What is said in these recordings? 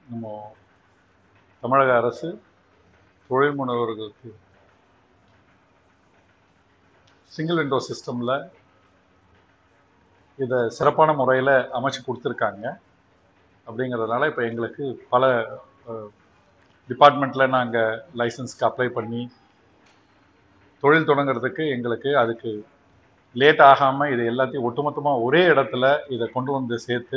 நம்ம தமிழக அரசு தொழில் முனைவோர்களுக்கு சிங்கிள் விண்டோ சிஸ்டமில் இதை சிறப்பான முறையில் அமைச்சு கொடுத்துருக்காங்க அப்படிங்கிறதுனால இப்போ எங்களுக்கு பல டிபார்ட்மெண்ட்டில் நாங்கள் லைசன்ஸ்க்கு அப்ளை பண்ணி தொழில் தொடங்குறதுக்கு எங்களுக்கு அதுக்கு லேட் ஆகாமல் இது எல்லாத்தையும் ஒட்டுமொத்தமாக ஒரே இடத்துல இதை கொண்டு வந்து சேர்த்து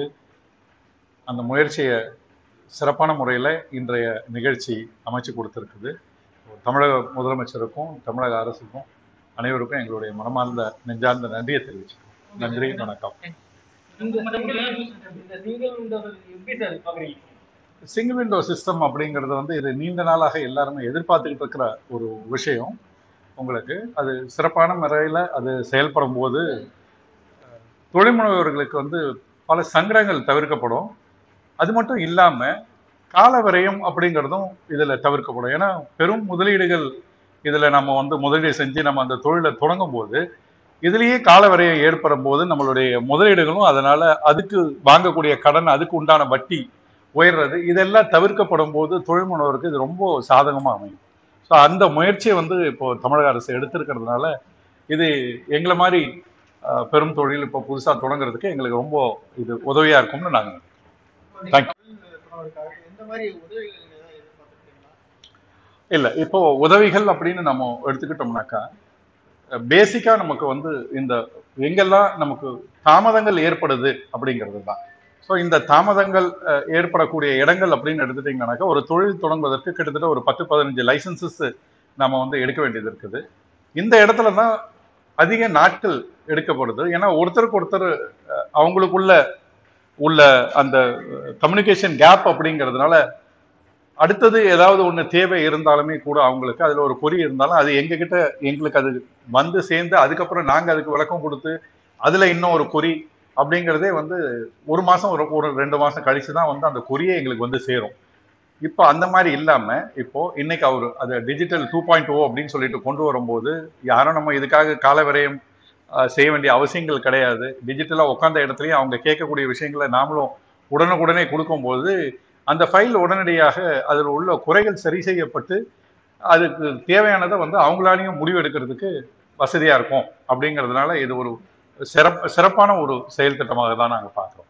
அந்த முயற்சியை சிறப்பான முறையில் இன்றைய நிகழ்ச்சி அமைச்சு கொடுத்துருக்குது தமிழக முதலமைச்சருக்கும் தமிழக அரசுக்கும் அனைவருக்கும் எங்களுடைய மனமார்ந்த நெஞ்சார்ந்த நன்றியை தெரிவிச்சுக்கிறோம் நன்றி வணக்கம் இந்த இந்த நீங்கள் இந்த எப்படி சார் பாக்குறீங்க சிங்கிள் விண்டோ சிஸ்டம் அப்படிங்கிறது வந்து இது நீண்ட நாளாக எல்லாருமே எதிர்பார்த்துக்கிட்டு இருக்கிற ஒரு விஷயம் உங்களுக்கு அது சிறப்பான முறையில் அது செயல்படும் போது அஹ், தொழில் முனைவோர்களுக்கு வந்து பல சங்கடங்கள் தவிர்க்கப்படும் அது மட்டும் இல்லாமல் கால விரயம் அப்படிங்கிறதும் இதில் தவிர்க்கப்படும் ஏன்னா பெரும் முதலீடுகள் இதில் நம்ம வந்து முதலீடு செஞ்சு நம்ம அந்த தொழிலை தொடங்கும் போது இதுலேயே கால விரயம் ஏற்படும் போது நம்மளுடைய முதலீடுகளும் அதனால அதுக்கு வாங்கக்கூடிய கடன் அதுக்கு உண்டான வட்டி உயர்றது இதெல்லாம் தவிர்க்கப்படும் போது தொழில் முனைவோருக்கு இது ரொம்ப சாதகமாக அமையும் ஸோ அந்த முயற்சியை வந்து இப்போ தமிழக அரசு எடுத்திருக்கிறதுனால இது எங்களை மாதிரி அஹ், பெரும் தொழில் இப்போ புதுசாக தொடங்குறதுக்கு எங்களுக்கு ரொம்ப இது உதவியாக இருக்கும்னு நாங்கள் Thank எந்த மாதிரி உதவிகள் ஏதாவது எதிர்பார்த்துருக்கீங்களா இல்லை இப்போ உதவிகள் அப்படின்னு நம்ம எடுத்துக்கிட்டோம்னாக்கா பேசிக்காக நமக்கு வந்து இந்த எங்கெல்லாம் நமக்கு தாமதங்கள் ஏற்படுது அப்படிங்கிறது தான் ஸோ இந்த தாமதங்கள் அஹ், ஏற்படக்கூடிய இடங்கள் அப்படின்னு எடுத்துட்டிங்கனாக்கா ஒரு தொழில் தொடங்குவதற்கு கிட்டத்தட்ட ஒரு பத்து பதினஞ்சு லைசன்சஸ் நம்ம வந்து எடுக்க வேண்டியது இருக்குது இந்த இடத்துல தான் அதிக நாட்கள் எடுக்கப்படுது ஏன்னா ஒருத்தருக்கு ஒருத்தர் அஹ், அவங்களுக்குள்ள உள்ள அந்த கம்யூனிகேஷன் கேப் அப்படிங்கிறதுனால அடுத்தது ஏதாவது ஒன்று தேவை இருந்தாலுமே கூட அவங்களுக்கு அதில் ஒரு பொறி இருந்தாலும் அது எங்ககிட்ட எங்களுக்கு அது வந்து சேர்ந்து அதுக்கப்புறம் நாங்கள் அதுக்கு விளக்கம் கொடுத்து அதில் இன்னும் ஒரு குறி அப்படிங்கிறதே வந்து ஒரு மாதம் ஒரு ஒரு ரெண்டு மாதம் கழிச்சு தான் வந்து அந்த குறியே எங்களுக்கு வந்து சேரும் இப்போ அந்த மாதிரி இல்லாமல் இப்போ இன்னைக்கு அவர் அது டிஜிட்டல் டூ பாயிண்ட் ஓ அப்படின்னு சொல்லிட்டு கொண்டு வரும்போது யாரும் நம்ம இதுக்காக கால விரயம் அஹ், செய்ய வேண்டிய அவசியங்கள் கிடையாது டிஜிட்டலாக உட்காந்த இடத்துலையும் அவங்க கேட்கக்கூடிய விஷயங்களை நாமளும் உடனுக்குடனே கொடுக்கும்போது அந்த ஃபைல் உடனடியாக அதில் உள்ள குறைகள் சரி செய்யப்பட்டு அதுக்கு தேவையானதை வந்து அவங்களாலையும் முடிவு எடுக்கிறதுக்கு வசதியாக இருக்கும் அப்படிங்கிறதுனால இது ஒரு சிறப் சிறப்பான ஒரு செயல் திட்டமாக தான் நாங்கள் பார்க்குறோம்